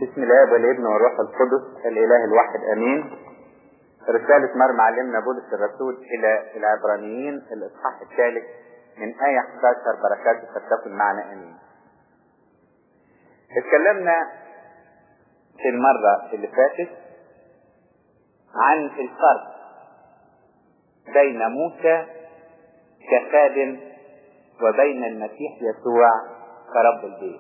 بسم الله والابن والروح القدس الاله الواحد امين رسالة مر معلمنا بولس الرسول الى العبرانيين الاصحاح الثالث من آية 11 بركاته فتكن معنا امين اتكلمنا في المرة اللي فاتت عن الفرق بين موسى كخادم وبين المسيح يسوع كرب البيت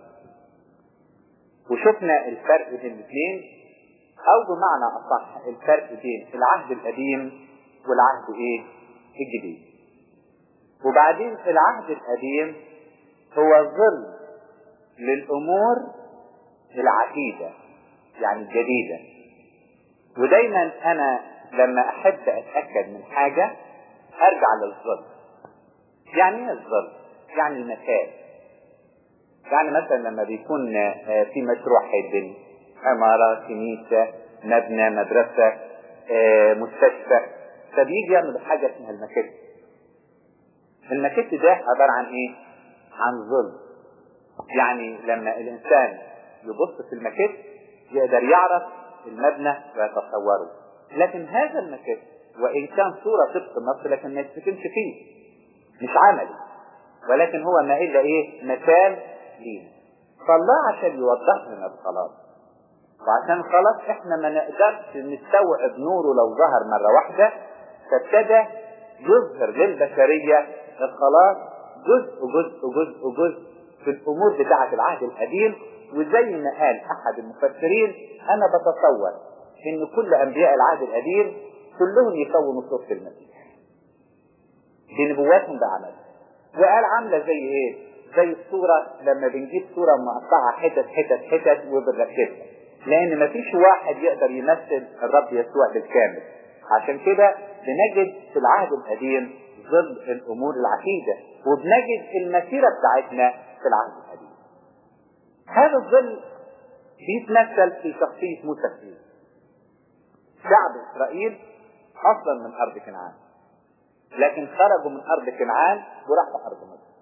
وشفنا الفرق بين الاثنين او بمعنى اصح الفرق بين العهد القديم والعهد ايه الجديد وبعدين العهد القديم هو ظل للامور العتيدة يعني الجديدة ودايما انا لما احب اتأكد من حاجة ارجع للظل يعني ايه الظل يعني المكان يعني مثلا لما بيكون في مشروع هيتبني عمارة كنيسة مبنى مدرسة مستشفى فبيجي يعمل حاجة اسمها المكت المكت ده عبارة عن ايه عن ظل يعني لما الانسان يبص في المكت يقدر يعرف المبنى ويتصوره لكن هذا المكت وان كان صورة طبق مصر لكن ما يتسكنش فيه مش عملي ولكن هو ما الا ايه مثال لينا فالله عشان يوضح لنا الخلاص وعشان خلاص احنا ما نقدرش نستوعب نوره لو ظهر مرة واحدة فابتدى يظهر للبشرية الخلاص جزء جزء جزء جزء في الامور بتاعة العهد القديم وزي ما قال احد المفسرين انا بتصور ان كل انبياء العهد القديم كلهم يكونوا صورة المسيح بنبواتهم بعملهم وقال عاملة زي ايه زي الصورة لما بنجيب صورة مقطعة حتت حتت حتت وبنركبها لان مفيش واحد يقدر يمثل الرب يسوع بالكامل عشان كده بنجد في العهد القديم ظل الامور العتيدة وبنجد المسيرة بتاعتنا في العهد القديم هذا الظل بيتمثل في شخصية موسى فيه شعب اسرائيل اصلا من ارض كنعان لكن خرجوا من ارض كنعان وراحوا ارض مصر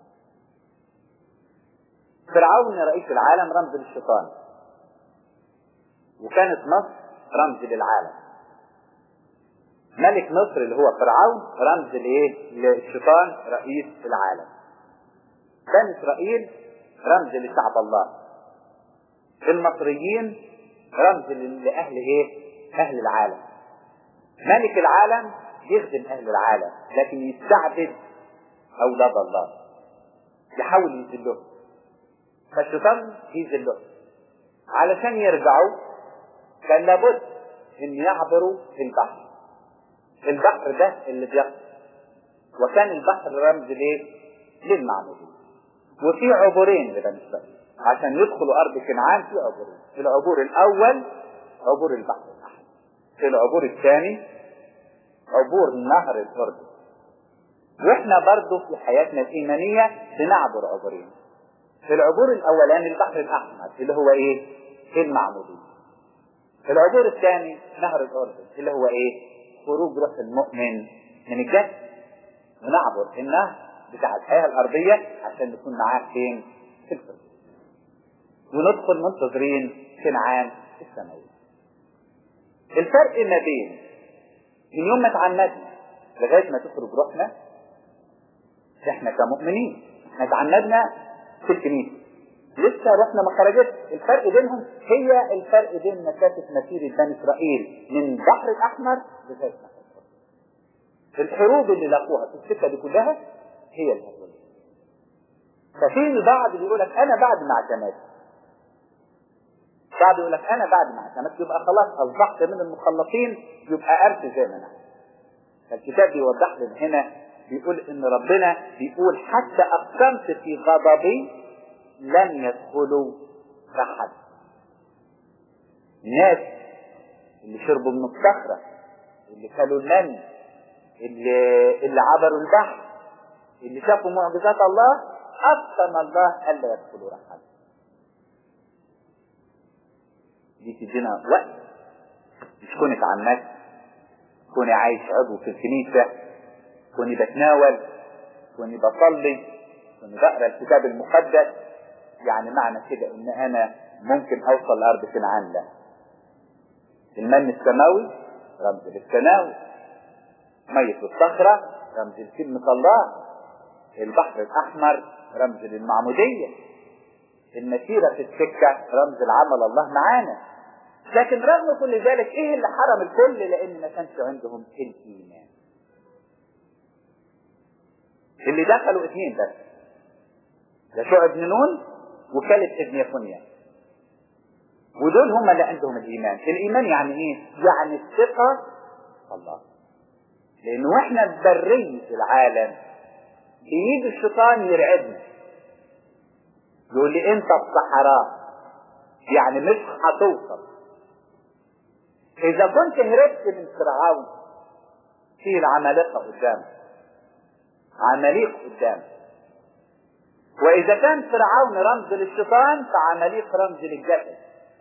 فرعون رئيس العالم رمز للشيطان وكانت مصر رمز للعالم ملك مصر اللي هو فرعون رمز لايه للشيطان رئيس العالم بني اسرائيل رمز لشعب الله المصريين رمز لاهل ايه اهل العالم ملك العالم يخدم اهل العالم لكن يستعبد اولاد الله يحاول يذلهم فالشيطان يذلهم علشان يرجعوا كان لابد ان يعبروا البحر البحر ده اللي بيقصد وكان البحر رمز ليه للمعمودين وفي عبورين لبني اسرائيل عشان يدخلوا ارض كنعان في عبورين العبور الاول عبور البحر الاحمر العبور الثاني عبور نهر الاردن واحنا برضو في حياتنا الايمانيه بنعبر عبورين العبور الاولاني البحر الاحمر اللي هو ايه المعمودين العبور الثاني نهر الاردن اللي هو ايه خروج روح المؤمن من الجسد ونعبر النهر بتاع الحياه الارضيه عشان نكون معاه فين في الفردوس وندخل منتظرين كنعان السماوي الفرق ما بين من يوم ما اتعمدنا لغايه ما تخرج روحنا احنا كمؤمنين احنا اتعمدنا في الكنيسه لسه روحنا ما خرجتش الفرق بينهم هي الفرق بين مسافه مسيره بني اسرائيل من البحر الاحمر لغايه نهر الحروب اللي لاقوها في السكه دي كلها هي الحروب ففي البعض بيقول لك انا بعد ما اعتمدت بعض يقول لك انا بعد ما اعتمدت يبقى خلاص اصبحت من المخلصين يبقى ارث زي ما انا الكتاب بيوضح لنا هنا بيقول ان ربنا بيقول حتى اقسمت في غضبي لن يدخلوا احد الناس اللي شربوا من الصخره اللي كلوا المن اللي اللي عبروا البحر اللي شافوا معجزات الله اقسم الله الا يدخلوا رحمه دي تدينا وقت مش كوني اتعمدت كوني عايش عضو في الكنيسة كوني بتناول كوني بصلي كوني بقرا الكتاب المقدس يعني معنى كده ان انا ممكن اوصل لارض كنعان لا المن السماوي رمز للسماوي مية الصخرة رمز لكلمة الله البحر الأحمر رمز للمعمودية المسيرة في السكة رمز العمل الله معانا لكن رغم كل ذلك ايه اللي حرم الكل لان ما كانش عندهم الايمان اللي دخلوا اثنين بس يشوع بن نون وكالب ابن يفونيا ودول هم اللي عندهم الايمان الايمان يعني ايه يعني الثقة في الله لان واحنا ببرية العالم بيجي الشيطان يرعبنا يقول لي انت في صحراء يعني مش هتوصل اذا كنت هربت من فرعون في العمالقه قدامك عماليق قدامك واذا كان فرعون رمز للشيطان فعماليق رمز للجسد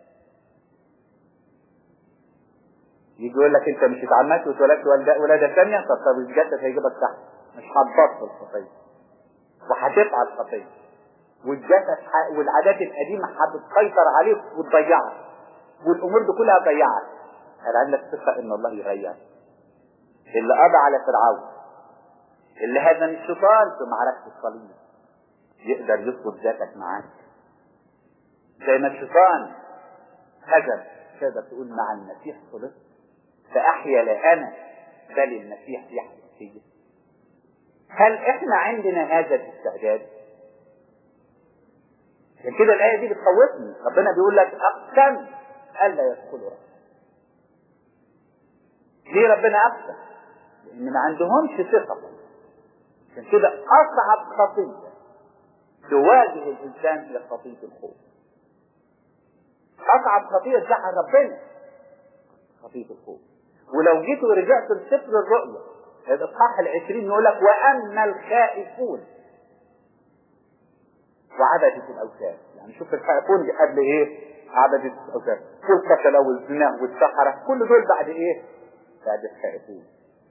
يجي يقول لك انت مش اتعمدت واتولدت ولاده ثانيه طب طب الجسد هيجيبك تحت مش هتبطل الخطيه وهتفعل خطيه والجسد والعادات القديمه هتسيطر عليك وتضيعك والامور دي كلها تضيعك هل عندك ثقه ان الله يغير اللي قضى على فرعون اللي هزم الشيطان في معركه الصليب يقدر يظبط ذاتك معاك زي ما الشيطان هزم تقدر تقول مع المسيح خلص فاحيا لا انا بل المسيح يحيا فيا هل احنا عندنا هذا الاستعداد عشان كده الآية دي بتخوفني ربنا بيقول لك أقسم ألا يدخلوا رحمة ليه ربنا أقسم؟ لأن ما عندهمش ثقة عشان كده أصعب خطية تواجه الإنسان هي خطية الخوف أصعب خطية تزعل ربنا خطية الخوف ولو جيت ورجعت لسفر الرؤيا الإصحاح العشرين يقول لك وأما الخائفون وعبدة الأوثان يعني شوف الخائفون دي قبل إيه عبدة الأوثان والقتلة والزنا والسحرة كل دول بعد إيه بعد الخائفون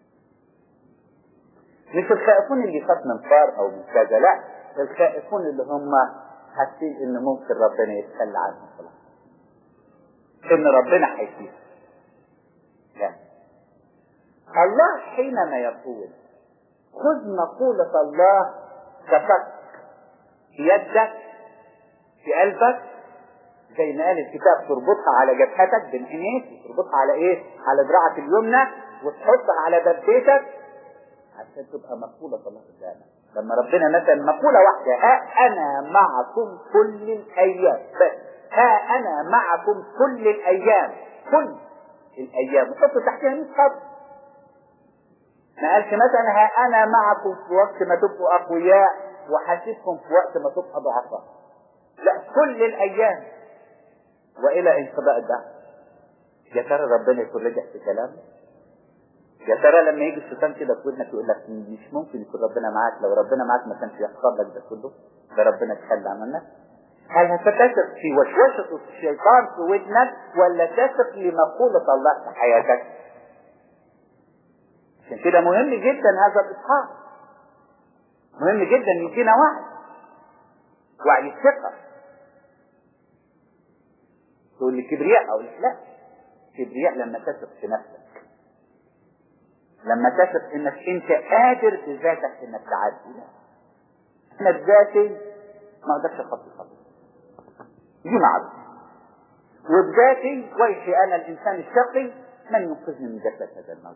مش الخائفون اللي خاف من فار أو من كذا لا الخائفون اللي هم حاسين إن ممكن ربنا يتخلى عنهم خلاص إن ربنا هيسيب لا الله حينما يقول خذ مقولة الله كفك في يدك في قلبك زي ما قال الكتاب تربطها على جبهتك بين عينيك وتربطها على ايه؟ على دراعك اليمنى وتحطها على باب بيتك عشان تبقى مقولة الله قدامك لما ربنا مثلا مقولة واحدة ها أنا معكم كل الأيام بس ها أنا معكم كل الأيام كل الأيام وحط تحتها 100 خط ما قالش مثلا ها أنا معكم في وقت ما تبقوا أقوياء وحاسبكم في وقت ما تبقى ضعفاء لا كل الايام والى انقضاء الدهر يا ترى ربنا يكون رجع في كلامه يا ترى لما يجي الشيطان كده في ودنك يقول لك مش ممكن يكون ربنا معاك لو ربنا معاك ما كانش يحصل لك ده كله ده ربنا تخلى عنك هل هتثق في وشوشة الشيطان في ودنك ولا تثق لمقولة الله في حياتك عشان كده مهم جدا هذا الإصحاح مهم جدا يدينا وعي وعي الثقة تقول لي كبرياء أو لا كبرياء لما تثق في نفسك لما تثق انك انت قادر بذاتك انك تعدي لا انا بذاتي ما اقدرش اخطي خطوه دي معروف وبذاتي ويحي انا الانسان الشقي من ينقذني من جسد هذا الموت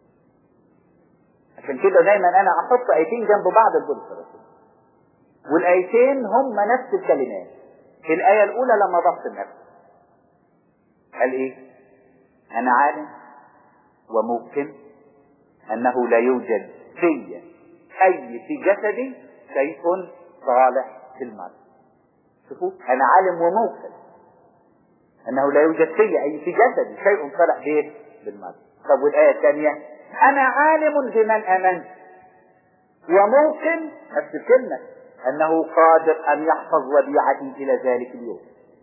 عشان كده دايما انا احط ايتين جنب بعض البولس الرسول والايتين هم نفس الكلمات الايه الاولى لما ضبط النفس قال ايه انا عالم وممكن انه لا يوجد في اي في جسدي شيء صالح في المرء شوفوا انا عالم وموقن انه لا يوجد في اي في جسدي شيء صالح به بالمرء طب والايه الثانيه انا عالم بمن امنت وممكن نفس الكلمه انه قادر ان يحفظ وديعتي الى ذلك اليوم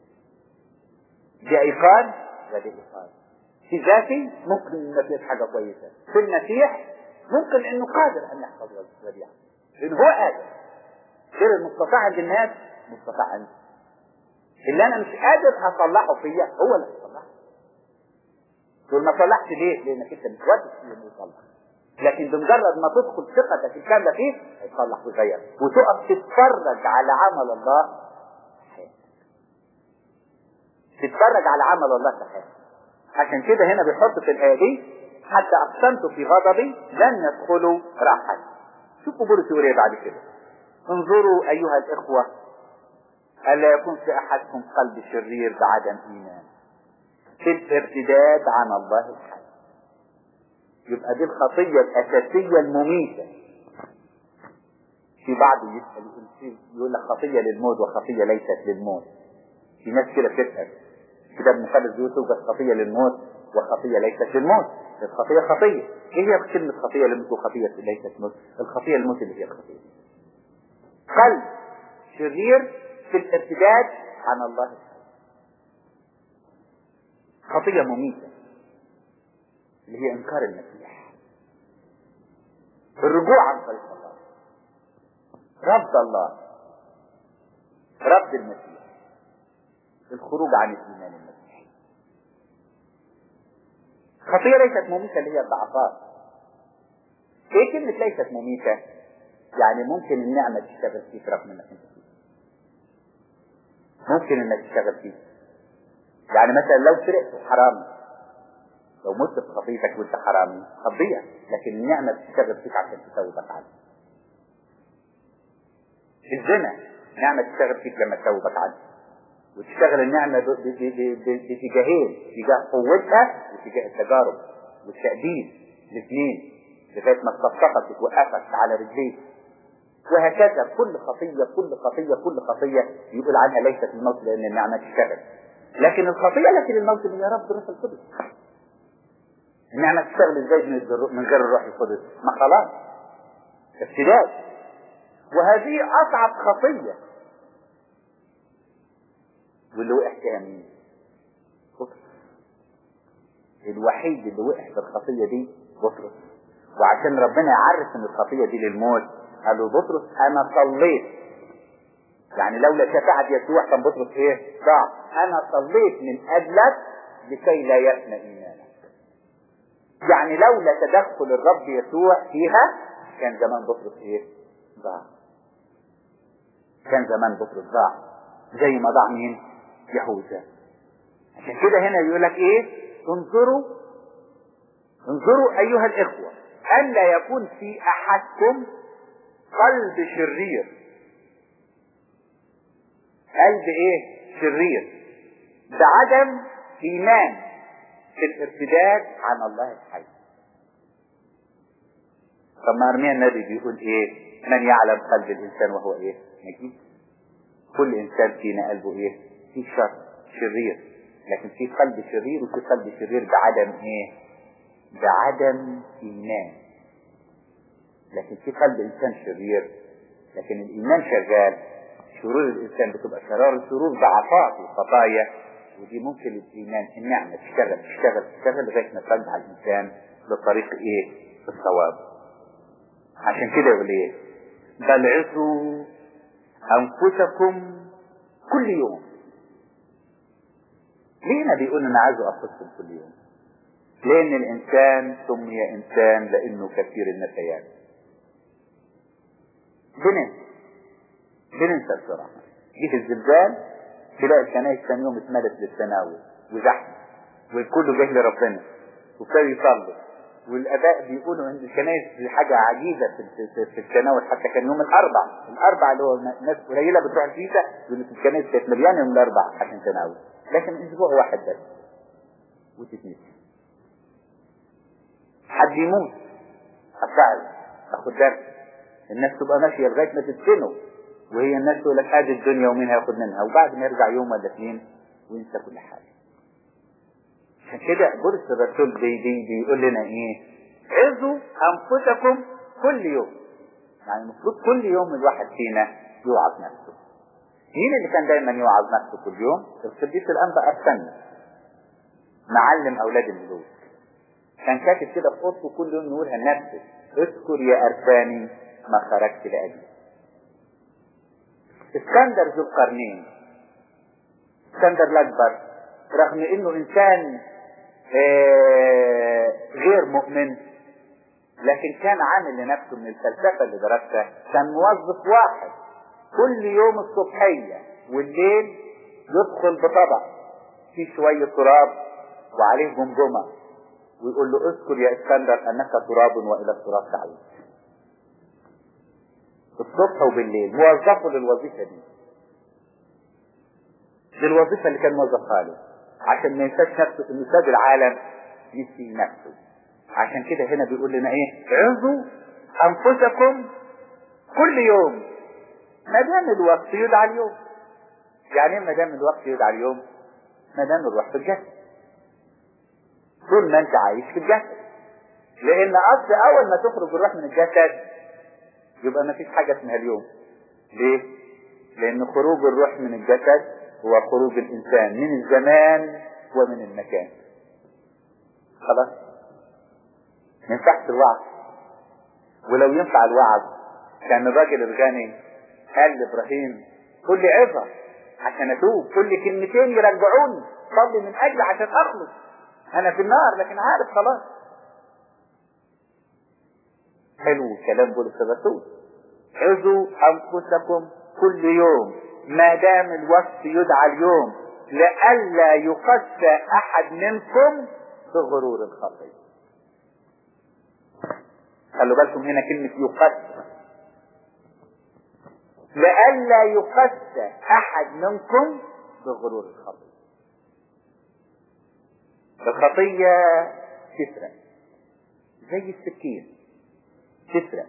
دي ايقان ودي ايقان في ذاتي ممكن المسيح حاجه كويسه في المسيح ممكن انه قادر ان يحفظ وديعتي لان هو قادر غير المستطاع عند الناس مستطاع عندي اللي انا مش قادر اصلحه فيا هو اللي هيصلحه تقول ما صلحت ليه؟ لانك انت مش واثق فيه انه يصلح لكن بمجرد ما تدخل ثقتك الكامله فيه هيصلح ويغير وتقف تتفرج على عمل الله في حياتك تتفرج على عمل الله في حياتك عشان كده هنا بيحط في الايه دي حتى اقسمت في غضبي لن يدخلوا راحتي شوفوا بولس يقول ايه بعد كده انظروا ايها الاخوه الا يكون في احدكم قلب شرير بعدم ايمان في الارتداد عن الله الحي يبقى دي الخطيه الاساسيه المميته في بعض يسال يقول يقول لك خطيه للموت وخطيه ليست للموت في ناس كده بتسال كتاب مقدس بيقول توجد خطيه للموت وخطيه ليست للموت الخطيه خطيه ايه هي كلمه خطيه للموت وخطيه ليست للموت الخطيه الموت اللي هي الخطيه قلب شرير في الارتداد عن الله الحي خطيه مميته اللي هي انكار المسيح الرجوع عن طريق الله رفض الله رفض المسيح الخروج عن الايمان المسيحي خطيه ليست مميته اللي هي الضعفات ايه كلمه ليست مميته يعني ممكن النعمه تشتغل فيك رغم انك انت فيه ممكن انك تشتغل فيه يعني مثلا لو سرقت حرام لو مت في خطيتك وانت حرامي هتضيع لكن النعمه بتشتغل فيك عشان تتوبك عنه الزنا نعمه تشتغل فيك لما تتوبك عنه وتشتغل النعمة باتجاهين اتجاه قوتها واتجاه التجارب والتأديب الاثنين لغاية ما تصفقك وتوقفك على رجليك وهكذا كل خطية كل خطية كل خطية يقول عنها ليست الموت لأن النعمة تشتغل لكن الخطية التي للموت من يا رب الروح القدس النعمة تشتغل ازاي من غير الروح القدس ما خلاص ابتداء وهذه أصعب خطية واللي وقع فيها مين؟ بطرس الوحيد اللي وقع في الخطية دي بطرس وعشان ربنا يعرف ان الخطية دي للموت قال له بطرس انا صليت يعني لولا شفاعة يسوع كان بطرس ايه؟ ضاع انا صليت من اجلك لكي لا يفنى ايمانك يعني لولا تدخل الرب يسوع فيها كان زمان بطرس ايه؟ ضاع كان زمان بطرس ضاع زي ما ضاع مين؟ يهوذا عشان كده هنا يقول لك ايه انظروا انظروا ايها الاخوة الا يكون في احدكم قلب شرير قلب ايه شرير بعدم ايمان في الارتداد عن الله الحي طب ما ارميا النبي بيقول ايه من يعلم قلب الانسان وهو ايه نجيب كل انسان فينا قلبه ايه في شر شرير لكن في قلب شرير وفي قلب شرير بعدم ايه بعدم ايمان لكن في قلب انسان شرير لكن الايمان شغال شرور الانسان بتبقى شرار شرور ضعفات وخطايا ودي ممكن الايمان النعمه تشتغل تشتغل تشتغل لغايه ما ترجع الانسان لطريق ايه الصواب عشان كده يقول ايه بل عصوا انفسكم كل يوم ليه ما بيقول انا عايز اقصدكم كل يوم لان الانسان سمي انسان لانه كثير النسيان بننسى بننسى بسرعة جه الزلزال تلاقي الكنائس ثاني يوم اتملت للتناول وزحمة والكل جه لربنا وابتدوا يصلوا والاباء بيقولوا ان الكنائس دي حاجه عجيبه في, في, في التناول حتى كان يوم الاربع الاربع اللي هو ناس قليله بتروح الكنيسه يقول لك الكنائس كانت مليانه يوم الاربع عشان تناول لكن اسبوع واحد بس وتتنسي حد يموت افعل اخد درس الناس تبقى ماشيه لغايه ما تدفنه وهي الناس تقول لك ادي الدنيا ومين هياخد منها وبعد ما يرجع يوم ولا اثنين وينسى كل حاجه عشان كده بولس الرسول بي بي بيقول لنا ايه عظوا انفسكم كل يوم يعني المفروض كل يوم الواحد فينا يوعظ نفسه مين اللي كان دايما يوعظ نفسه كل يوم القديس الانبا ارسلنا معلم اولاد الملوك كان كاتب كده في اوضته كل يوم يقولها لنفسه اذكر يا ارفاني ما خرجت لاجلي اسكندر ذو القرنين اسكندر الاكبر رغم انه انسان آه غير مؤمن لكن كان عامل لنفسه من الفلسفة اللي درسها كان موظف واحد كل يوم الصبحية والليل يدخل بطبق فيه شوية تراب وعليه جمجمة ويقول له اذكر يا اسكندر انك تراب والى التراب تعود الصبح وبالليل موظفه للوظيفة دي دي الوظيفة اللي كان موظفها له عشان ما ينساش نفسه انه ساب العالم ينسي نفسه عشان كده هنا بيقول لنا ايه عظوا انفسكم كل يوم ما دام الوقت يدعى اليوم يعني ايه ما دام الوقت يدعى اليوم ما دام الروح في الجسد طول ما انت عايش في الجسد لان اصل اول ما تخرج الروح من الجسد يبقى ما فيش حاجة اسمها اليوم ليه لان خروج الروح من الجسد هو خروج الانسان من الزمان ومن المكان خلاص ما ينفعش الوعظ ولو ينفع الوعظ كان الراجل الغني قال لابراهيم قل لي عظة عشان اتوب كل كلمتين يرجعوني صلي من اجل عشان اخلص انا في النار لكن عارف خلاص حلو كلام بولس الرسول عظوا انفسكم كل يوم ما دام الوقت يدعى اليوم لئلا يقسى احد منكم بغرور الخطيه خلوا بالكم هنا كلمة يقسى لئلا يقسى احد منكم بغرور الخطيه الخطيه تسرق زي السكين تسرق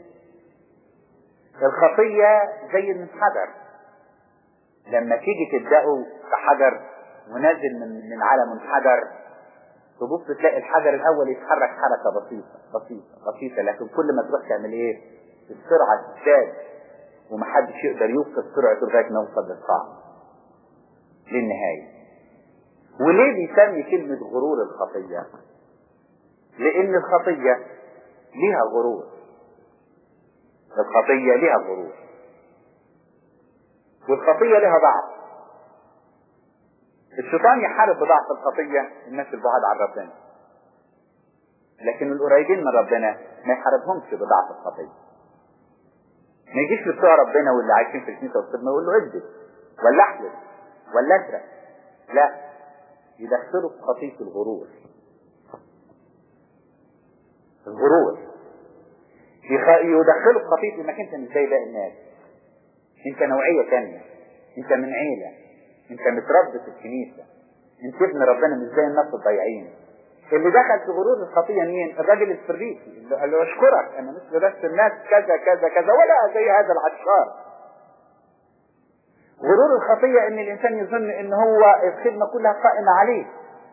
الخطية زي المنحدر لما تيجي تبدأوا بحجر ونازل من من على منحدر تبص تلاقي الحجر الأول يتحرك حركة بسيطة بسيطة بسيطة لكن كل ما تروح تعمل إيه؟ السرعة تزداد ومحدش يقدر يوصل سرعته لغاية ما يوصل للقاع للنهاية وليه بيسمي كلمة غرور الخطية؟ لأن الخطية ليها غرور الخطية لها غرور والخطية لها ضعف الشيطان يحارب بضعف الخطية الناس البعاد عن ربنا لكن القريبين من ربنا ما يحاربهمش بضعف الخطية ما يجيش لبتوع ربنا واللي عايشين في الكنيسة والسلمة يقول له اكذب ولا احلف ولا اسرق لا يدخله في خطية الغرور الغرور يدخله في خطية انك انت مش زي باقي الناس انت نوعية تانية انت من عيلة انت متربي في الكنيسة انت ابن ربنا مش زي الناس الضايعين اللي دخل في غرور الخطية مين؟ الراجل الفريسي اللي قال له اشكرك انا مش بس الناس كذا كذا كذا ولا زي هذا العشار غرور الخطية ان الانسان يظن ان هو الخدمة كلها قائمة عليه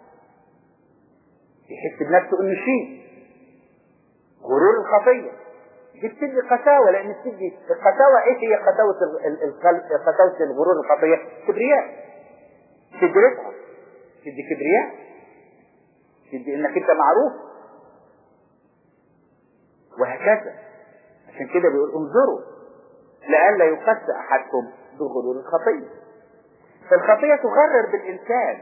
يحس بنفسه انه شيء غرور الخطية دي بتدي قساوة لأن بتدي القساوة إيش هي قساوة القلب قساوة الغرور الخطية؟ كبرياء تدي رفعة تدي كبرياء تدي إنك أنت معروف وهكذا عشان كده بيقول انظروا لئلا يقسى أحدكم بغرور الخطية فالخطية تغرر بالإنسان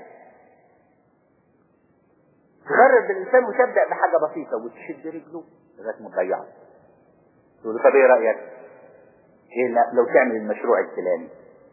تغرر بالإنسان وتبدأ بحاجة بسيطة وتشد رجله لغاية ما تضيعه تقول له طب ايه رايك؟ ايه لا لو تعمل المشروع الفلاني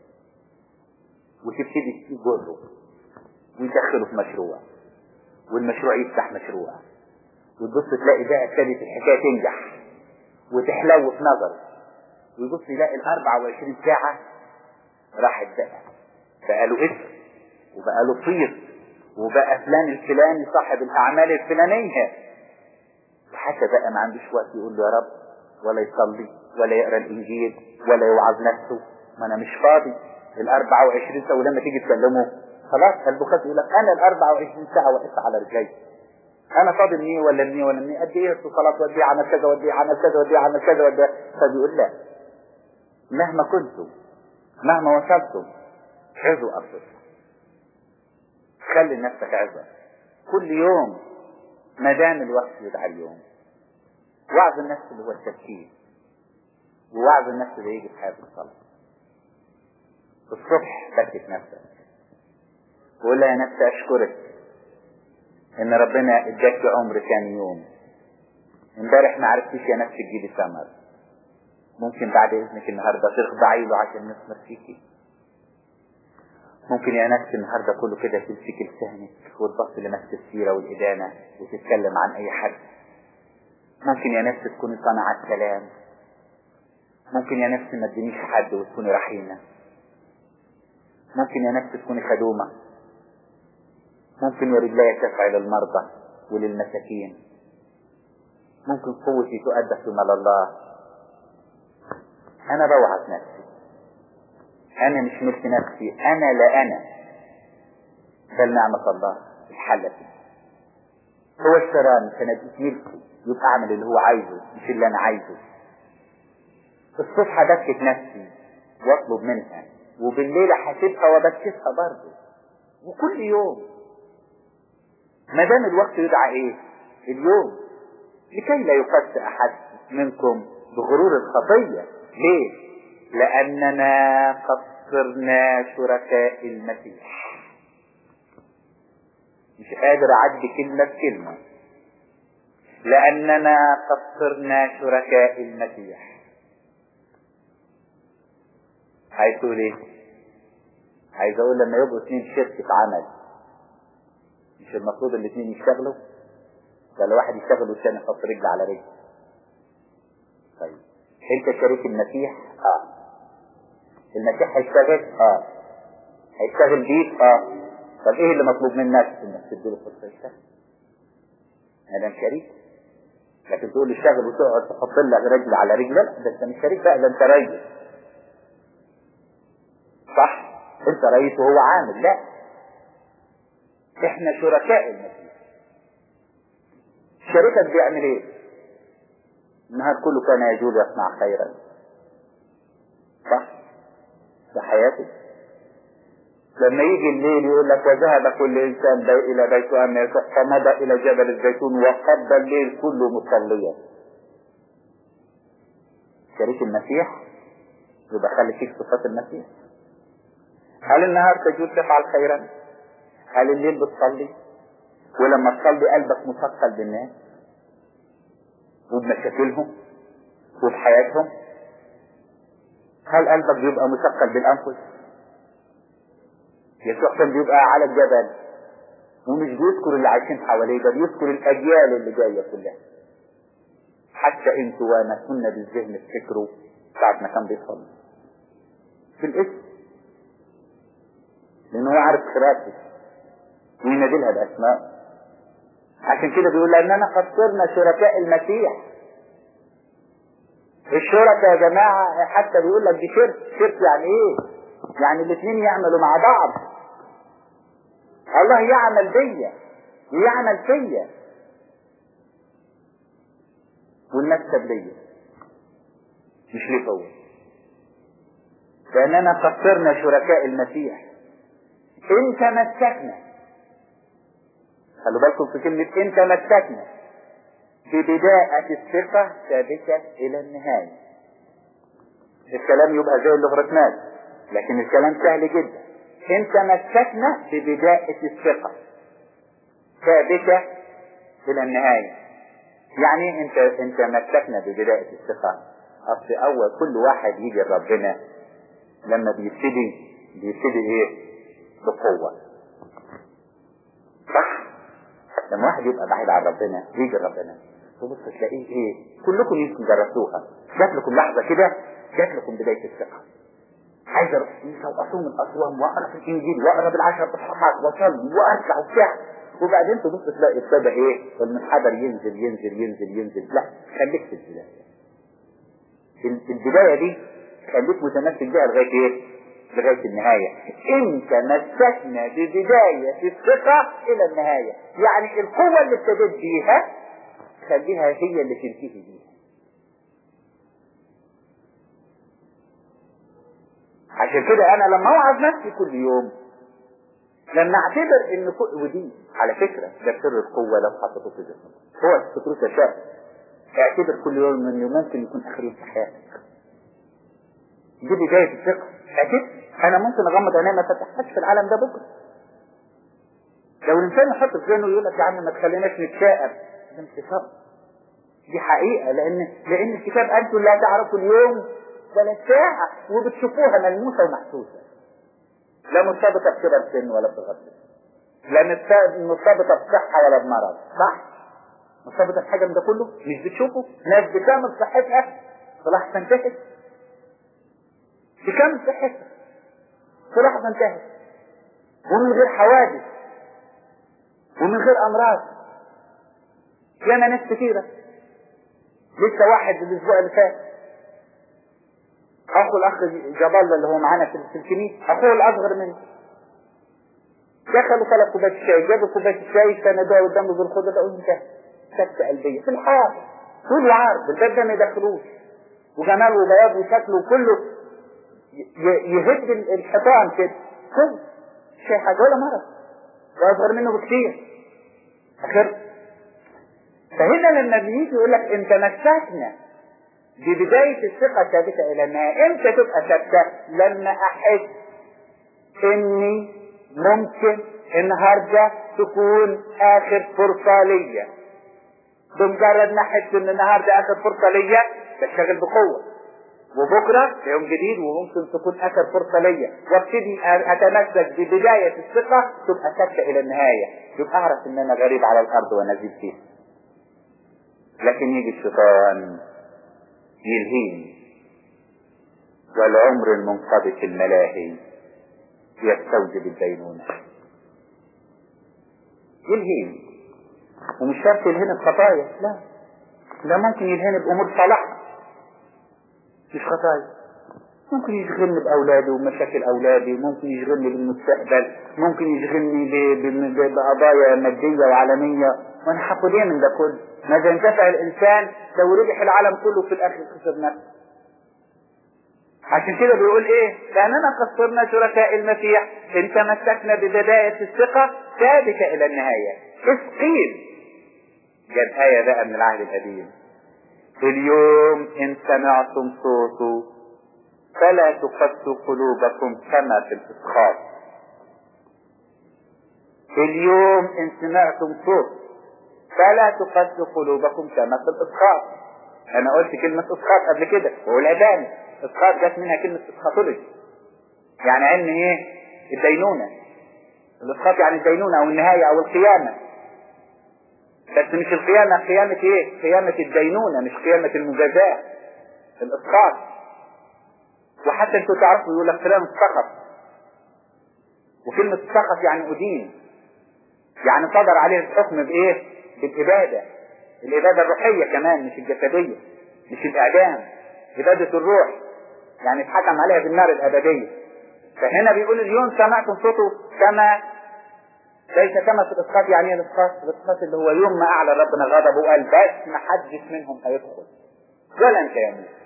وتبتدي تجره ويدخله في مشروع والمشروع يفتح مشروع وتبص تلاقي بقى ابتدت الحكايه تنجح وتحلو في نظره ويبص يلاقي ال 24 ساعه راحت بقى بقى له اسم وبقى له صيت وبقى فلان الفلاني صاحب الاعمال الفلانيه وحتى بقى ما عندوش وقت يقول له يا رب ولا يصلي ولا يقرا الانجيل ولا يوعظ نفسه ما انا مش فاضي ال 24 ساعه ولما تيجي تكلمه خلاص البخاري يقول لك انا ال 24 ساعه واقف على رجلي انا فاضي مني ولا مني ولا مني قد ايه الصلاه ودي عمل كذا ودي عمل كذا ودي عمل كذا ودي فبيقول لا مهما كنتم مهما وصلتم عظوا انفسكم خلي لنفسك عظه كل يوم ما دام الوقت يدعى اليوم وعظ النفس اللي هو التفكير ووعظ النفس اللي يجي في حياة الصلاة الصبح بكت نفسك وقول لها يا نفسي اشكرك ان ربنا اداك عمر كام يوم امبارح ما عرفتيش يا نفسي تجيبي ثمر ممكن بعد اذنك النهارده تخضعي له عشان نثمر فيكي ممكن يا نفسي النهارده كله كده تمسكي لسانك وتبص لنفس السيره والادانه وتتكلم عن اي حد ممكن يا نفسي تكوني صانعة كلام ممكن يا نفسي ما تدينيش حد وتكوني رحيمة ممكن يا نفسي تكوني خدومة ممكن يا رجلي تسعي للمرضى وللمساكين ممكن قوتي تؤدى في مال الله انا بوعظ نفسي انا مش ملك نفسي انا لا انا بل نعمة الله الحلة هو اشتراني فانا بقيت ملكه يبقى اعمل اللي هو عايزه مش اللي انا عايزه الصبح ابكت نفسي واطلب منها وبالليل احاسبها وابكتها برضه وكل يوم ما دام الوقت يدعى ايه اليوم لكي لا يقص احد منكم بغرور الخطية ليه لاننا قصرنا شركاء المسيح مش قادر اعدي كلمة بكلمة لاننا قصرنا شركاء المسيح عايز تقول ايه عايز اقول لما يبقوا اثنين شركة عمل مش المفروض الاثنين يشتغلوا ولا واحد يشتغل والثاني يحط رجل على رجل طيب انت شريك المسيح اه المسيح هيشتغل اه هيشتغل بيك اه طب ايه اللي مطلوب منك انك تديله فرصه يشتغل انا شريك لكن تقول لي اشتغل وتقعد تحط لك رجل على رجل لا ده انت مش شريك بقى ده انت ريس صح انت رئيس وهو عامل لا احنا شركاء المسيح شركتك بيعمل ايه النهار كله كان يجول يصنع خيرا صح في حياته لما يجي الليل يقول لك وذهب كل انسان بي الى بيته امن فمضى الى جبل الزيتون وقضى الليل كله مصليا شريك المسيح يبقى خلي فيك صفات المسيح هل النهار تجود تفعل خيرا هل الليل بتصلي ولما تصلي قلبك مثقل بالناس وبمشاكلهم وبحياتهم هل قلبك بيبقى مثقل بالانفس يسوع كان بيبقى على الجبل ومش بيذكر اللي عايشين حواليه ده بيذكر الاجيال اللي جايه كلها حتى انتوا وانا كنا بالذهن تفكروا بعد ما كان بيصلي في الاسم لانه هو عارف خيراته وينادي لها باسماء عشان كده بيقول لاننا قد صرنا شركاء المسيح الشركاء يا جماعة حتى بيقول لك دي شرك شرك يعني ايه يعني الاثنين يعملوا مع بعض الله يعمل بيا ويعمل فيا والمكسب ليا مش ليه هو لاننا قصرنا شركاء المسيح ان تمسكنا خلوا بالكم في كلمة ان تمسكنا ببداءة الثقة ثابتة الى النهاية الكلام يبقى زي اللغرتمات لكن الكلام سهل جدا ان تمسكنا ببداية الثقة ثابتة الى النهاية يعني انت انت مسكنا ببداية الثقة اصل اول كل واحد يجي لربنا لما بيبتدي بيبتدي ايه بقوة صح لما واحد يبقى بعيد عن ربنا يجي لربنا تبص تلاقيه ايه كلكم يمكن جربتوها جات لكم لحظة كده جات لكم بداية الثقة عايز اروح الكنيسه واصوم الاصوام واقرا في الانجيل واقرا بالعشر اصحاحات واصلي وارجع وبتاع وبعدين تبص تلاقي ابتدى ايه المنحدر ينزل ينزل ينزل ينزل لا خليك في البدايه البدايه دي خليك متمسك بيها لغايه ايه؟ لغايه النهايه انت مسكنا ببدايه الثقه الى النهايه يعني القوه اللي ابتديت بيها خليها هي اللي تنتهي بيها عشان كده انا لما اوعظ نفسي كل يوم لما اعتبر ان كل ودي على فكرة ده سر القوة لو حطيته في جسمك هو الفكرة شاء اعتبر كل يوم انه ممكن يكون اخر يوم في حياتك دي بداية الثقة اكيد انا ممكن اغمض عيني ما فتحتش في العالم ده بكرة لو الانسان يحط في ذهنه يقول لك يا عم ما تخليناش نتشائم ده انتصار دي حقيقة لأن لأن الكتاب أنتم لا تعرفوا اليوم ولا الساعة وبتشوفوها ملموسة ومحسوسة لا مرتبطة بكبر سن ولا بصغر سن لا مرتبطة بصحة ولا بمرض صح مرتبطة بحاجة من ده كله مش بتشوفه ناس بكامل صحتها في لحظة انتهت بكامل صحتها في لحظة انتهت ومن غير حوادث ومن غير أمراض ياما ناس كتيرة لسه واحد الأسبوع اللي فات أخو الأخ جبال اللي هو معانا في الكنيسة أخوه الأصغر منه دخلوا طلب كوباية الشاي جابوا كوباية الشاي سندوها قدامه بالخضر ده انتهى سكتة قلبية في الحار طول العرض الباب ده ما يدخلوش وجماله وبياضه وشكله وكله يهد الحيطان كده كل شيء حاجة ولا مرض واصغر منه بكثير اخر فهنا لما بيجي يقول لك ان تمسكنا ببداية الثقة ثابتة إلى ما امتى تبقى ثابتة لما أحس إني ممكن النهاردة تكون آخر فرصة ليا بمجرد ما احس ان النهارده اخر فرصه ليا بشتغل بقوه وبكره يوم جديد وممكن تكون اخر فرصه ليا وابتدي اتمسك ببدايه الثقه تبقى ثابته الى النهايه يبقى اعرف ان انا غريب على الارض ونزيد فيها لكن يجي الشيطان يلهيني والعمر المنقضي في الملاهي يستوجب الدينونة يلهيني ومش شرط يلهيني بخطايا لا ده ممكن يلهيني بأمور صالحة مش خطايا ممكن يشغلني بأولادي ومشاكل أولادي ممكن يشغلني بالمستقبل ممكن يشغلني بقضايا مادية وعالمية وأنا هاخد إيه من ده كله؟ ماذا انتفع الإنسان لو ربح العالم كله في الآخر خسر نفسه عشان كده بيقول ايه لاننا قد صرنا شركاء المسيح ان تمسكنا ببداية الثقة ثابتة الى النهاية اذ قيل جاب آية بقى من العهد القديم اليوم ان سمعتم صوته فلا تقسوا قلوبكم كما في الاسخاط اليوم ان سمعتم صوت فلا تقسوا قلوبكم كما في الاسخاط انا قلت كلمة اسخاط قبل كده والأذان اسقاط جت منها كلمة اسقاطولوجي يعني علم ايه الدينونة الاسقاط يعني الدينونة او النهاية او القيامة بس مش القيامة قيامة ايه قيامة الدينونة مش قيامة المجازاة الاسقاط وحتى انتوا تعرفوا يقول لك فلان سقط وكلمة سقط يعني أدين يعني صدر عليه الحكم بإيه؟ بالإبادة الإبادة الروحية كمان مش الجسدية مش الإعدام عبادة الروح يعني اتحكم عليها بالنار الأبدية فهنا بيقول اليوم سمعتم صوته كما ليس كما في الإسقاط يعني ايه الإسقاط؟ الإسقاط اللي هو يوم ما أعلى ربنا غضبه وقال بس ما حدش منهم هيدخل ولا أنت يا موسى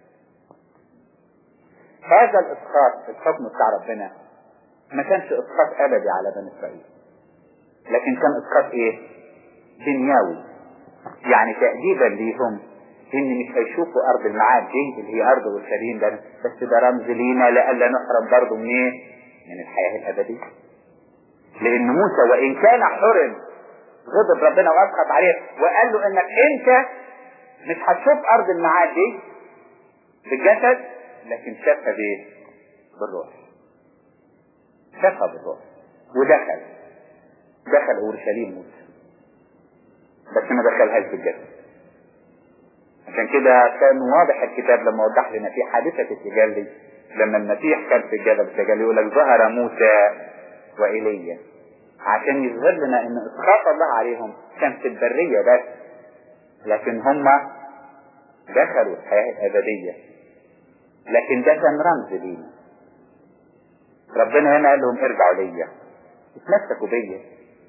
هذا الإسقاط الحكم بتاع ربنا ما كانش إسقاط أبدي على بني إسرائيل لكن كان إسقاط إيه؟ دنيوي يعني تأديبا ليهم ان مش هيشوفوا ارض المعاد دي اللي هي ارض اورشليم ده بس ده رمز لينا لئلا نحرم برضه من ايه؟ من الحياه الابديه. لان موسى وان كان حرم غضب ربنا واسخط عليه وقال له انك انت مش هتشوف ارض المعاد دي بالجسد لكن شافها بايه؟ بالروح. شافها بالروح ودخل دخل اورشليم موسى بس ما دخلهاش بالجسد عشان كده كان واضح الكتاب لما وضح لنا في حادثة التجلي لما المسيح كان في الجبل التجلي يقول لك ظهر موسى وإيليا عشان يظهر لنا ان اسخاط الله عليهم كان في البرية بس لكن هم دخلوا الحياة الأبدية لكن ده كان رمز لينا ربنا هنا قال لهم ارجعوا ليا اتمسكوا بيا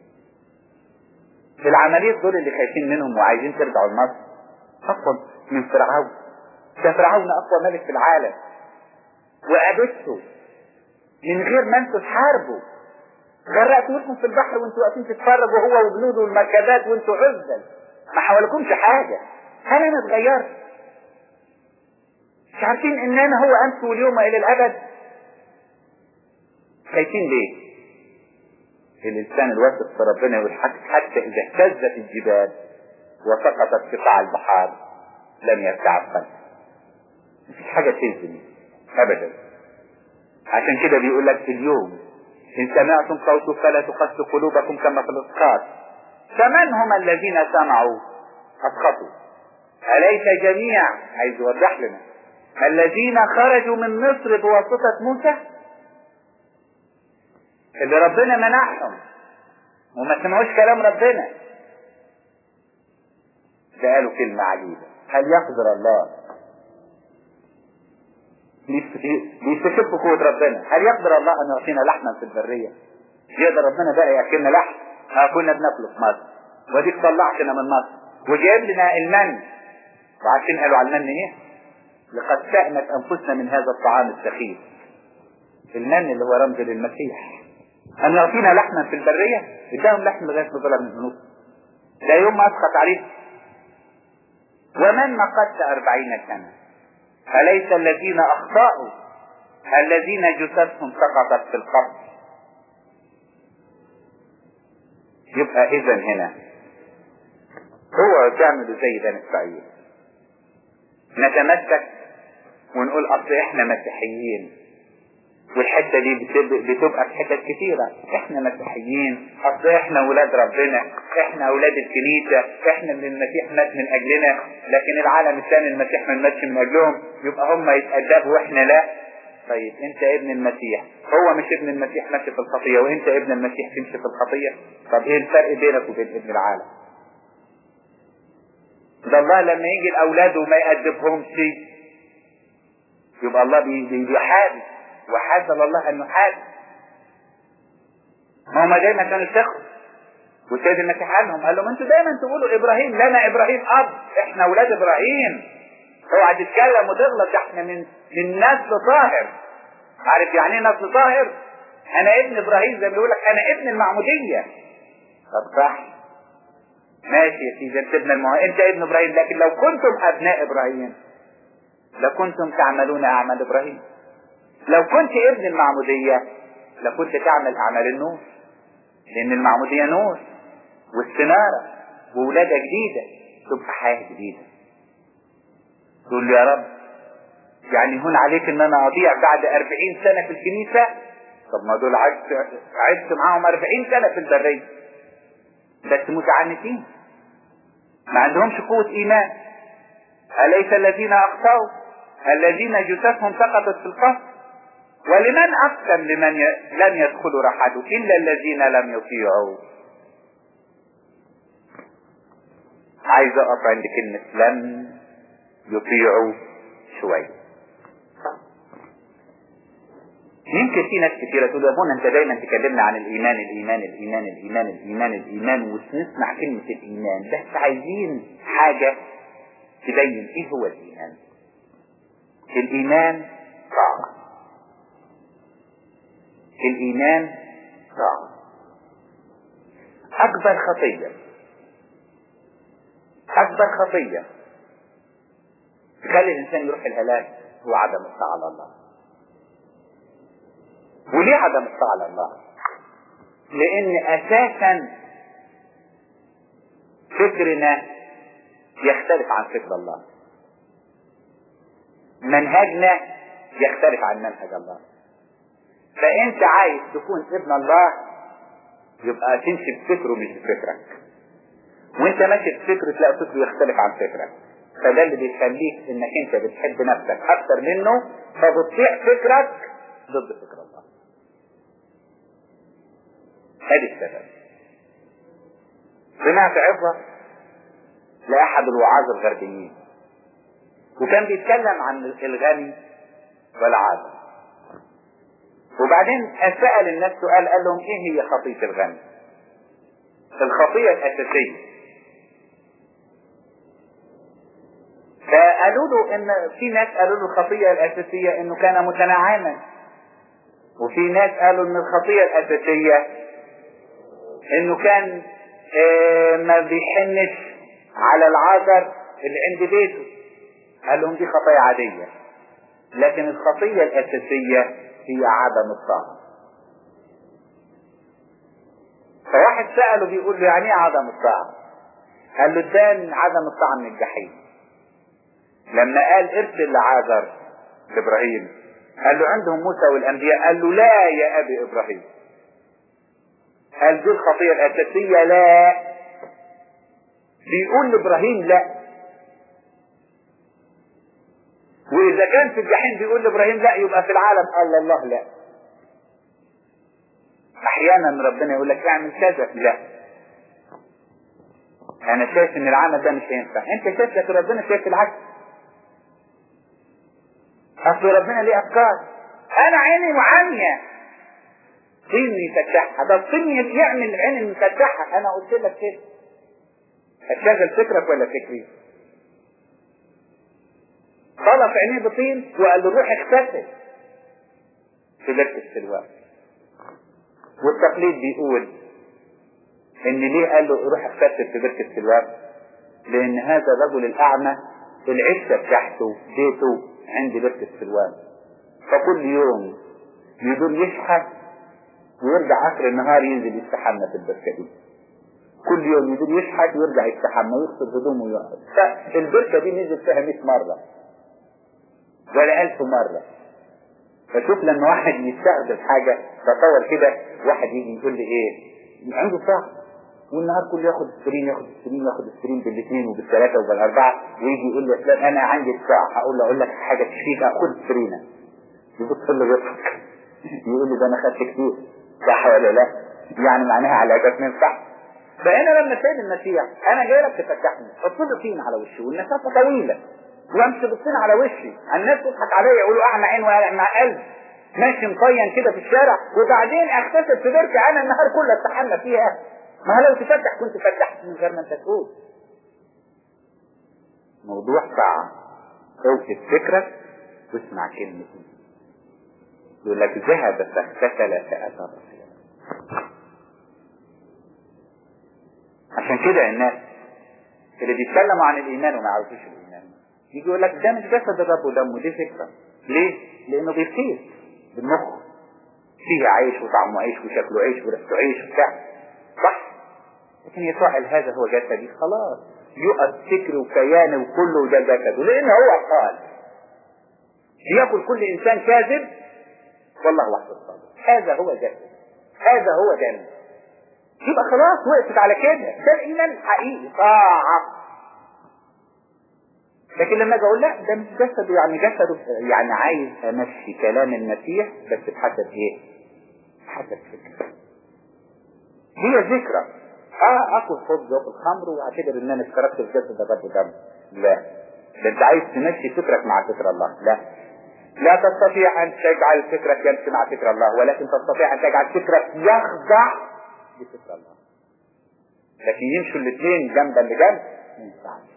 في العملية دول اللي خايفين منهم وعايزين ترجعوا لمصر أقوى من فرعون ده فرعون أقوى ملك في العالم وقابلته من غير ما انتوا تحاربوا غرقت وشكم في البحر وانتوا واقفين تتفرجوا هو وجنوده والمركبات وانتوا عزل ما حولكمش حاجة هل انا اتغيرت مش عارفين ان انا هو امس واليوم الى الابد خايفين ليه الإنسان الواثق في ربنا يقول حتى إذا اهتزت الجبال وسقطت قطع البحار لم يرتعب قلبي مفيش حاجة تهزني أبدا عشان كده بيقول لك اليوم إن سمعتم صوته فلا تقسوا قلوبكم كما في الإسقاط فمن هم الذين سمعوا أسقطوا أليس جميع عايز يوضح لنا الذين خرجوا من مصر بواسطة موسى اللي ربنا منعهم وما سمعوش كلام ربنا ده قالوا كلمة عجيبة هل يقدر الله بيستشف قوة ربنا هل يقدر الله أن يعطينا لحما في البرية يقدر ربنا بقى يأكلنا لحم ها كنا بناكله في مصر وديك طلعتنا من مصر وجايب لنا المن وعارفين قالوا على المن ايه لقد سأمت أنفسنا من هذا الطعام السخيف المن اللي هو رمز للمسيح أن يعطينا لحما في البرية اداهم لحم لغاية ما طلع من الذنوب ده يوم ما أسقط عليه ومن مقت أربعين سنة أليس الذين أخطأوا الذين جثثهم سقطت في القبر يبقى إذا هنا هو تعمل زي بني إسرائيل نتمسك ونقول أصل إحنا مسيحيين والحتة دي بتبقى في حتت كتيرة احنا مسيحيين اصل احنا ولاد ربنا احنا اولاد الكنيسة احنا اللي المسيح مات من اجلنا لكن العالم الثاني المسيح ما ماتش من اجلهم يبقى هم يتأدبوا واحنا لا طيب انت ابن المسيح هو مش ابن المسيح ماشي في الخطية وانت ابن المسيح تمشي في الخطية طب ايه الفرق بينك وبين ابن العالم ده الله لما يجي الاولاد وما يأدبهم شيء يبقى الله بيحارب وحاسب الله ان يحاسب ما هم دايما كانوا يفتخروا والسيد المسيح قالهم قال لهم انتوا دايما تقولوا ابراهيم لنا ابراهيم اب احنا اولاد ابراهيم اوعى تتكلم وتغلط احنا من من نسل طاهر عارف يعني ايه نسل طاهر انا ابن ابراهيم زي ما بيقول لك انا ابن المعموديه طب صح ماشي يا سيدي انت ابن المع... انت ابن ابراهيم لكن لو كنتم ابناء ابراهيم لكنتم تعملون اعمال ابراهيم لو كنت ابن المعمودية لكنت تعمل أعمال النور لأن المعمودية نور واستنارة وولادة جديدة تبقى حياة جديدة تقول له يا رب يعني هون عليك ان انا اضيع بعد أربعين سنة في الكنيسة طب ما دول عشت, عشت معاهم أربعين سنة في البرية بس متعنتين ما عندهمش قوة إيمان أليس الذين أخطأوا الذين جثثهم سقطت في القصر ولمن أقسم لمن ي... لم يدخلوا رحدوا إلا الذين لم يطيعوا عايز أقف عند كلمة لم يطيعوا شوية يمكن في ناس كثيرة تقول يا ابونا انت دايما تكلمنا عن الايمان الايمان الايمان الايمان الايمان الايمان ونسمع كلمة الايمان بس عايزين حاجة تبين ايه هو الايمان الايمان طاعة الإيمان طاعة أكبر خطية أكبر خطية تخلي الإنسان يروح الهلاك هو عدم الطاعة على الله وليه عدم الطاعة على الله؟ لأن أساسا فكرنا يختلف عن فكر الله منهجنا يختلف عن منهج الله فانت عايز تكون ابن الله يبقى تمشي بفكره مش بفكرك وانت ماشي بفكره تلاقي فكره يختلف عن فكرك فده اللي بيخليك انك انت بتحب نفسك اكتر منه فبتطيع فكرك ضد فكر الله ادي السبب سمعت عظة لأحد الوعاظ الغربيين وكان بيتكلم عن الغني والعادل وبعدين سأل الناس سؤال قال لهم ايه هي خطية الغني الخطية الأساسية فقالوا له ان في ناس قالوا له الخطية الأساسية انه كان متنعما وفي ناس قالوا ان الخطية الأساسية انه كان اه ما بيحنش على العذر اللي عند بيته قال لهم دي خطايا عادية لكن الخطية الأساسية هي عدم الطاعة فواحد سأله بيقول له يعني ايه عدم الطاعة قال له ده عدم الطاعة من الجحيم لما قال ارسل لعازر لابراهيم قال له عندهم موسى والانبياء قال له لا يا ابي ابراهيم قال دي الخطية الاساسية لا بيقول لابراهيم لا واذا كان في الجحيم بيقول لابراهيم لا يبقى في العالم قال الله لا احيانا ربنا يقول لك اعمل كذا لا انا شايف ان العمل ده مش هينفع انت شايف لكن ربنا شايف العكس اصل ربنا ليه افكار انا عيني معمية طين يفتحها ده الطين يعمل عين المفتحة انا قلت لك كده هتشغل فكرك ولا فكري طلق عينيه بطين وقال له روح اغتسل في بركة السلوان والتقليد بيقول ان ليه قال له روح اغتسل في بركة السلوان لان هذا الرجل الاعمى العشة بتاعته بيته عند بركة السلوان فكل يوم يدور يشحت ويرجع اخر النهار ينزل يستحمى في البركة دي كل يوم يدور يشحت ويرجع يستحمى ويغسل هدومه ويقعد فالبركة دي نزل فيها 100 مرة ولا ألف مرة فشوف لما واحد يستخدم حاجة تصور كده واحد يجي يقول لي ايه عنده ساعة والنهار كله ياخد السرين ياخد السرين ياخد السرين بالاثنين وبالثلاثة وبالأربعة ويجي يقول لي فلان أنا عندي الساعة هقول له أقول لك حاجة تشفيك خد السرينة يبص له يضحك يقول لي ده أنا خدت كتير صح ولا لا؟ يعني معناها على أساس ما ينفعش فأنا لما سيد المسيح أنا جاي لك تفتحني حط لي طين على وشي والمسافة طويلة وامشي بالطين على وشي الناس تضحك عليا يقولوا اعمى عين واعمى قلب ماشي مطين كده في الشارع وبعدين اغتسل في بركة انا النهار كله استحمى فيها ما لو تفتح كنت فتحت من غير ما انت تقول موضوع صعب اوقف فكرك واسمع كلمتي يقول لك ذهب فاغتسل فاتى عشان كده الناس اللي بيتكلموا عن الايمان وما يعرفوش الايمان يجي يقول لك ده مش جسد الرب ودمه دي فكره ليه؟ لانه بيصير بالمخ فيه عيش وطعمه عيش وشكله عيش وريحته عيش وبتاع صح لكن يسوع قال هذا هو جسدي خلاص يقف فكري وكياني وكله ده جسده لان هو قال ليأكل كل انسان كاذب والله وحده الصادق هذا هو جسد هذا هو دم يبقى خلاص وقفت على كده ده الايمان الحقيقي طاعه لكن لما اجي اقول لا ده مش جسده يعني جسده يعني عايز امشي كلام المسيح بس بحسب ايه؟ بحسب فكره. هي ذكرى اه اكل خبز واكل خمر واعتبر ان انا اشتركت في جسد الرب دم لا ده انت عايز تمشي فكرك مع فكر الله لا لا تستطيع ان تجعل فكرك يمشي مع فكر الله ولكن تستطيع ان تجعل فكرك يخضع لفكر الله لكن يمشوا الاثنين جنبا لجنب ما ينفعش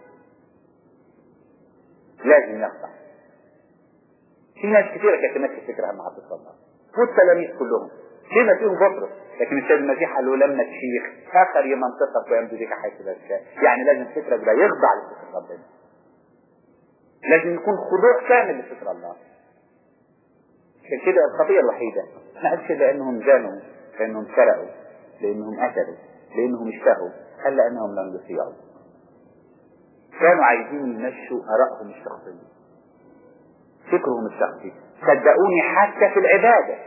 لازم يخضع في ناس كثيرة كانت تمشي فكرها مع فكر الله والتلاميذ كلهم بما فيهم بطرس لكن السيد المسيح قال له لما تشيخ اخر منطقك ويمضي بك حيث لا تشاء يعني لازم فكرك ده يخضع لفكر ربنا لازم يكون خضوع كامل لفكر الله عشان كده الخطيئة الوحيدة ما قالش لأنهم زانوا لأنهم سرقوا لأنهم قتلوا لأنهم اشتهوا قال لأنهم لم يطيعوا كانوا عايزين يمشوا آرائهم الشخصية فكرهم الشخصي صدقوني حتى في العبادة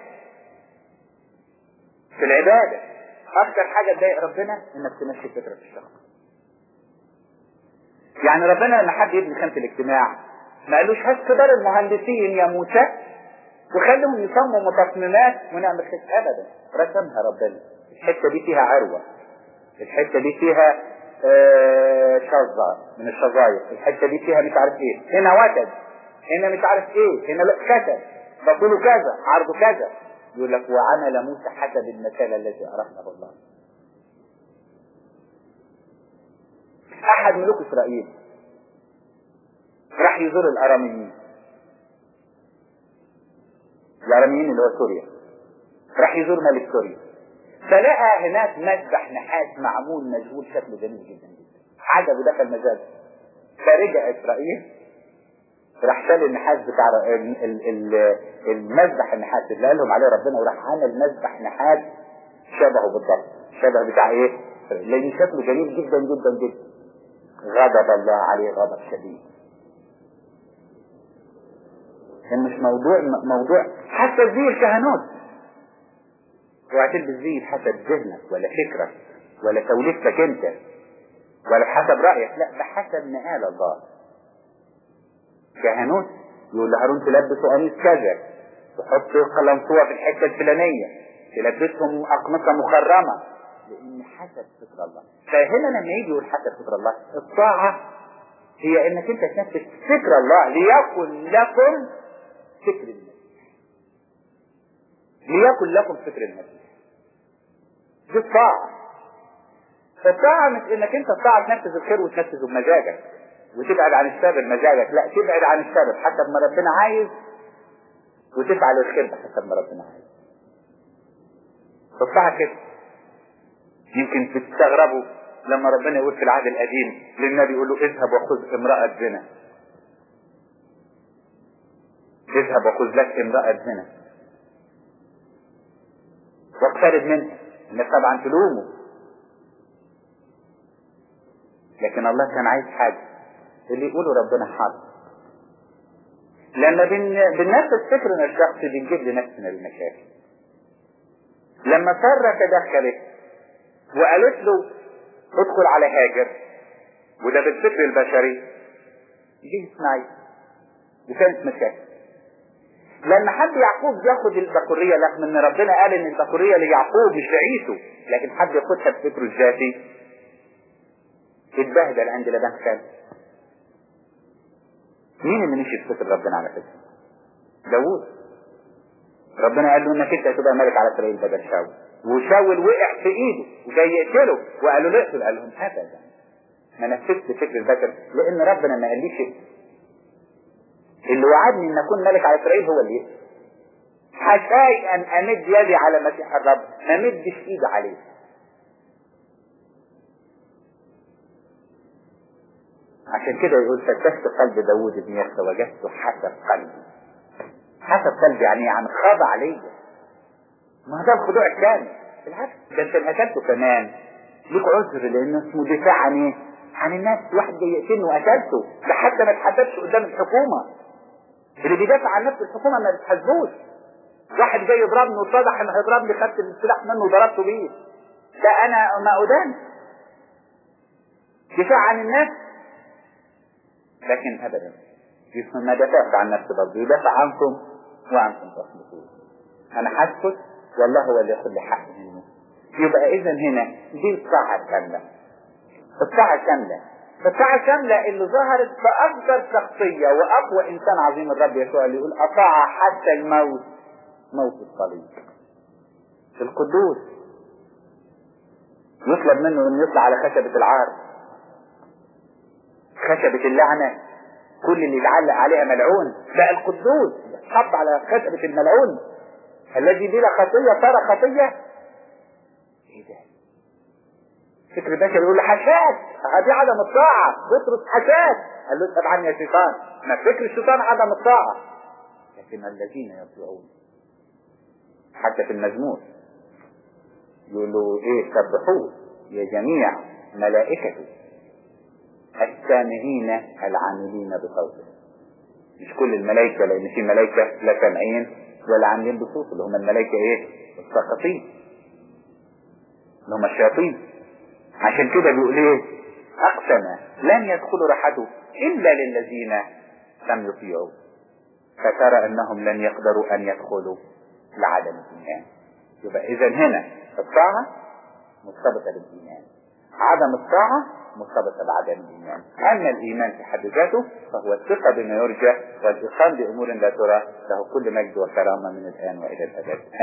في العبادة أكثر حاجة تضايق ربنا إنك تمشي فكرك الشخصي يعني ربنا لما حد يبني خيمة الاجتماع ما قالوش هات كبار المهندسين يا موسى وخليهم يصمموا تصميمات ونعمل خيمة أبدا رسمها ربنا الحتة دي فيها عروة الحتة دي فيها آه شظة من الشظاير الحتة دي فيها مش عارف ايه هنا وتد هنا مش عارف ايه هنا لا كذا فطوله كذا عرضه كذا يقول لك وعمل موسى حسب المثال الذي أرحمه الله أحد ملوك إسرائيل راح يزور الأراميين الأراميين اللي هو سوريا راح يزور ملك سوريا فلقى هناك مذبح نحاس معمول مجهول شكله جميل جدا جدا عجبه دخل مزاجه فرجع إسرائيل راح شال النحاس بتاع المذبح النحاس اللي قال لهم عليه ربنا وراح عمل مذبح نحاس شبهه بالضبط الشبه بتاع ايه لان شكله جميل جدا جدا جدا غضب الله عليه غضب شديد كان مش موضوع موضوع حتى زي الكهنوت اوعى تلبس زي حسب ذهنك ولا فكرك ولا توليفتك انت ولا حسب رايك لا بحسب ما قال الله كهنوت يقول لهارون تلبسوا قميص كذا تحط قلنسوه في الحته الفلانيه تلبسهم اقمصه مخرمه لان حسب فكر الله فهنا لما يجي يقول حسب فكر الله الطاعه هي انك انت تنفذ فكر الله ليكن لكم فكر المسيح ليكن لكم فكر المسيح دي الطاعة الطاعة مش انك انت الطاعة تنفذ الخير وتنفذه بمزاجك وتبعد عن الشر بمزاجك لا تبعد عن الشر حسب ما ربنا عايز وتفعل الخير بحسب ما ربنا عايز الطاعة كده يمكن تستغربوا لما ربنا يقول في العهد القديم للنبي يقول له اذهب وخذ امرأة زنا اذهب وخذ لك امرأة زنا واقترب منها الناس طبعا تلومه لكن الله كان عايز حاجة اللي يقوله ربنا حاضر لما بن... بننفذ فكرنا الشخصي بنجيب لنفسنا المشاكل لما سارة تدخلت وقالت له ادخل على هاجر وده بالفكر البشري جه اسماعيل وكانت مشاكل لما حد يعقوب ياخد البكورية رغم ان ربنا قال ان البكورية ليعقوب مش لعيسو لكن حد ياخدها بفكره الذاتي اتبهدل عند لبان خالد مين اللي مشي في فكر ربنا على فكرة داوود ربنا قال له انك انت هتبقى ملك على اسرائيل بدل شاول وشاول وقع في ايده وجاي يقتله وقالوا له اقتل قال لهم ابدا ما نفذت فكر البشر لان ربنا ما قاليش اللي وعدني ان اكون ملك على اسرائيل هو اللي يقتل حشاي ان امد يدي على مسيح الرب ما مدش ايدي عليه عشان كده يقول فتشت قلب داوود بن يسى وجدته حسب قلبي حسب قلبي يعني يعني خاضع ليا ما ده الخضوع الكامل بالعكس ده انت قتلته كمان ليك عذر لانه اسمه دفاع عن ايه؟ عن الناس واحد جاي يقتلني وقتلته ده حتى ما اتحدثش قدام الحكومه اللي بيدافع عن نفس الحكومه ما بتحاسبوش واحد جاي يضربني واتضح انه هيضربني خدت السلاح منه وضربته بيه ده انا ما ادان دفاع عن الناس لكن ابدا ما دافعش عن نفسي برضه يدافع عنكم وانتم تصمتون انا حاسكت والله هو اللي ياخد لي حق منه يبقى اذا هنا دي الطاعه الكامله الطاعه الكامله الطاعه الكامله اللي ظهرت في افضل شخصيه واقوى انسان عظيم الرب يسوع اللي يقول اطاع حتى الموت موت الصليب القدوس يطلب منه انه يطلع على خشبه العار خشبة اللعنة كل اللي يتعلق عليها ملعون بقى القدوس حط على خشبة الملعون الذي بلا خطية صار خطية ايه ده فكر البشر يقول له حشاك هذه عدم الطاعة بطرس حشاك قال له اسأل عني يا شيطان ما فكر الشيطان عدم الطاعة لكن الذين يطيعون حتى في المزمور يقول له ايه سبحوه يا جميع ملائكته السامعين العاملين بصوته مش كل الملائكة لأن في ملائكة لا سامعين ولا عاملين بصوت اللي هم الملائكة ايه الساقطين اللي هم الشياطين عشان كده بيقول ايه أقسم لن يدخلوا راحته إلا للذين لم يطيعوا فترى أنهم لن يقدروا أن يدخلوا لعدم الإيمان يبقى إذا هنا الطاعة مرتبطة بالإيمان عدم الطاعة مرتبطة بعدم الإيمان أما الإيمان في حد ذاته فهو الثقة بما يرجى والإقام بأمور لا ترى له كل مجد وكرامة من الآن وإلى الأبد